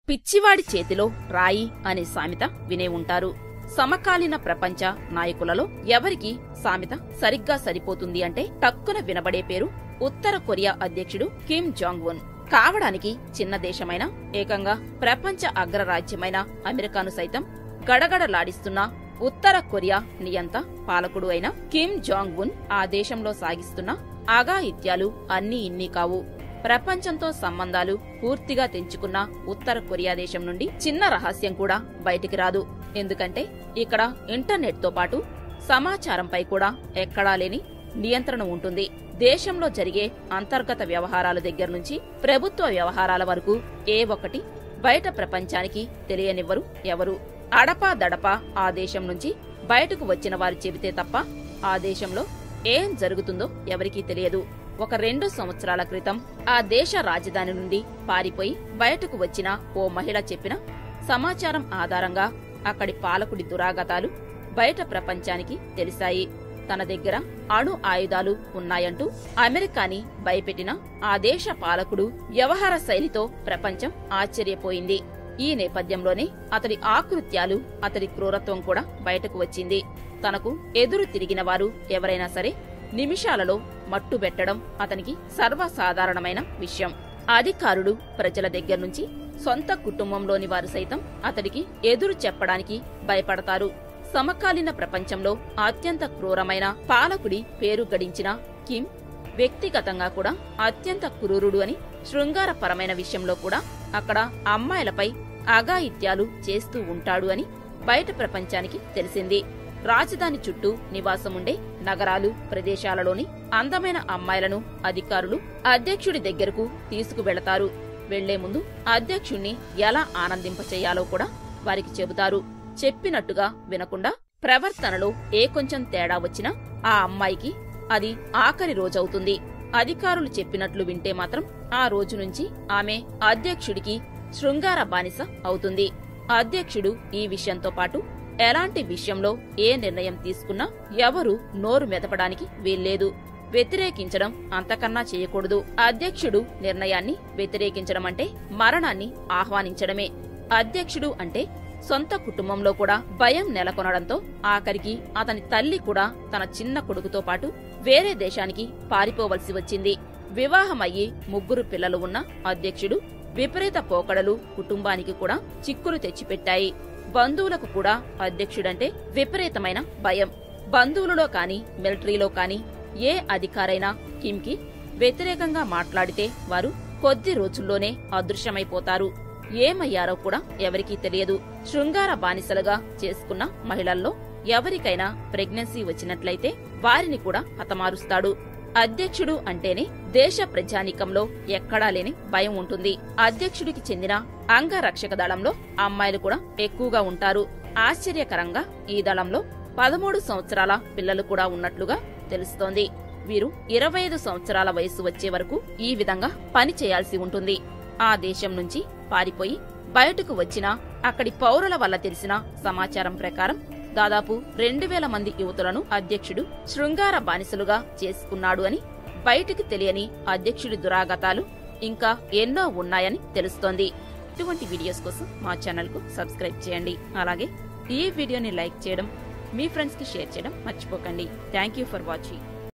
పిచ్చివాడి చేతిలో రాయి అనే సామెత వినే ఉంటారు సమకాలీన ప్రపంచ నాయకులలో ఎవరికి సామెత సరిగ్గా సరిపోతుంది అంటే టక్కున వినబడే పేరు ఉత్తర కొరియా అధ్యక్షుడు కిమ్ జాంగ్ ఉన్ కావడానికి చిన్న దేశమైన ఏకంగా ప్రపంచ అగ్రరాజ్యమైన అమెరికాను సైతం గడగడలాడిస్తున్న ఉత్తర కొరియా నియంత పాలకుడు అయిన కిమ్ జాంగ్ ఉన్ ఆ దేశంలో సాగిస్తున్న అఘాయిత్యాలు అన్నీ ఇన్ని కావు ప్రపంచంతో సంబంధాలు పూర్తిగా తెంచుకున్న ఉత్తర కొరియా దేశం నుండి చిన్న రహస్యం కూడా బయటికి రాదు ఎందుకంటే ఇక్కడ ఇంటర్నెట్ తో పాటు సమాచారంపై కూడా ఎక్కడా లేని నియంత్రణ ఉంటుంది దేశంలో జరిగే అంతర్గత వ్యవహారాల దగ్గర నుంచి ప్రభుత్వ వ్యవహారాల వరకు ఏ ఒక్కటి బయట ప్రపంచానికి తెలియనివ్వరు ఎవరు అడపా దడపా ఆ దేశం నుంచి బయటకు వచ్చిన వారు చెబితే తప్ప ఆ దేశంలో ఏం జరుగుతుందో ఎవరికీ తెలియదు ఒక రెండు సంవత్సరాల క్రితం ఆ దేశ రాజధాని నుండి పారిపోయి బయటకు వచ్చిన ఓ మహిళ చెప్పిన సమాచారం ఆధారంగా అక్కడి పాలకుడి దురాగతాలు బయట ప్రపంచానికి తెలిసాయి తన దగ్గర అణు ఆయుధాలు ఉన్నాయంటూ అమెరికాని భయపెట్టిన ఆ దేశ పాలకుడు వ్యవహార శైలితో ప్రపంచం ఆశ్చర్యపోయింది ఈ నేపథ్యంలోనే అతడి ఆకృత్యాలు అతడి క్రూరత్వం కూడా బయటకు వచ్చింది తనకు ఎదురు తిరిగిన వారు ఎవరైనా సరే నిమిషాలలో మట్టుబెట్టడం అతనికి సర్వసాధారణమైన విషయం అధికారులు ప్రజల దగ్గర నుంచి సొంత కుటుంబంలోని వారు సైతం అతడికి ఎదురు చెప్పడానికి భయపడతారు సమకాలీన ప్రపంచంలో అత్యంత క్రూరమైన పాలకుడి పేరు గడించిన కిమ్ వ్యక్తిగతంగా కూడా అత్యంత క్రూరుడు అని శృంగారపరమైన విషయంలో కూడా అక్కడ అమ్మాయిలపై అఘాయిత్యాలు చేస్తూ ఉంటాడు అని బయట ప్రపంచానికి తెలిసింది రాజధాని చుట్టూ నివాసముండే నగరాలు ప్రదేశాలలోని అందమైన అమ్మాయిలను అధికారులు అధ్యక్షుడి దగ్గరకు తీసుకువెళతారు వెళ్లే ముందు అధ్యక్షుణ్ణి ఎలా ఆనందింపచేయాలో కూడా వారికి చెబుతారు చెప్పినట్టుగా వినకుండా ప్రవర్తనలో ఏ కొంచెం తేడా వచ్చినా ఆ అమ్మాయికి అది ఆఖరి రోజవుతుంది అధికారులు చెప్పినట్లు వింటే మాత్రం ఆ రోజు నుంచి ఆమె అధ్యక్షుడికి శృంగార బానిస అవుతుంది అధ్యక్షుడు ఈ విషయంతో పాటు ఎలాంటి విషయంలో ఏ నిర్ణయం తీసుకున్నా ఎవరూ నోరు మెదపడానికి వీల్లేదు వ్యతిరేకించడం అంతకన్నా చేయకూడదు అధ్యక్షుడు నిర్ణయాన్ని వ్యతిరేకించడం అంటే మరణాన్ని ఆహ్వానించడమే అధ్యక్షుడు అంటే సొంత కుటుంబంలో కూడా భయం నెలకొనడంతో ఆఖరికి అతని తల్లి కూడా తన చిన్న కొడుకుతో పాటు వేరే దేశానికి పారిపోవలసి వచ్చింది వివాహమయ్యి ముగ్గురు పిల్లలు ఉన్న అధ్యక్షుడు విపరీత పోకడలు కుటుంబానికి కూడా చిక్కులు తెచ్చిపెట్టాయి బంధువులకు కూడా అధ్యక్షుడంటే విపరీతమైన భయం బంధువులలో కాని మిలిటరీలో కాని ఏ అధికారైనా కిమ్కి వ్యతిరేకంగా మాట్లాడితే వారు కొద్ది రోజుల్లోనే అదృశ్యమైపోతారు ఏమయ్యారో కూడా ఎవరికీ తెలియదు శృంగార బానిసలుగా చేసుకున్న మహిళల్లో ఎవరికైనా ప్రెగ్నెన్సీ వచ్చినట్లయితే వారిని కూడా హతమారుస్తాడు అధ్యక్షుడు అంటేనే దేశ ప్రజానీకంలో ఎక్కడా లేని భయం ఉంటుంది అధ్యక్షుడికి చెందిన అంగరక్షక దళంలో అమ్మాయిలు కూడా ఎక్కువగా ఉంటారు ఆశ్చర్యకరంగా ఈ దళంలో పదమూడు సంవత్సరాల పిల్లలు కూడా ఉన్నట్లుగా తెలుస్తోంది వీరు ఇరవై ఐదు సంవత్సరాల వయస్సు వచ్చే వరకు ఈ విధంగా పని చేయాల్సి ఉంటుంది ఆ దేశం నుంచి పారిపోయి బయటకు వచ్చిన అక్కడి పౌరుల వల్ల తెలిసిన సమాచారం ప్రకారం దాదాపు రెండు వేల మంది యువతులను అధ్యక్షుడు శృంగార బానిసలుగా చేసుకున్నాడు అని బయటికి తెలియని అధ్యక్షుడి దురాగతాలు ఇంకా ఎన్నో ఉన్నాయని తెలుస్తోంది ఇటువంటి వీడియోస్ కోసం మా ఛానల్ కు సబ్స్క్రైబ్ చేయండి అలాగే ఈ వీడియోని లైక్ చేయడం మీ ఫ్రెండ్స్ కి షేర్ చేయడం మర్చిపోకండి థ్యాంక్ యూ ఫర్ వాచింగ్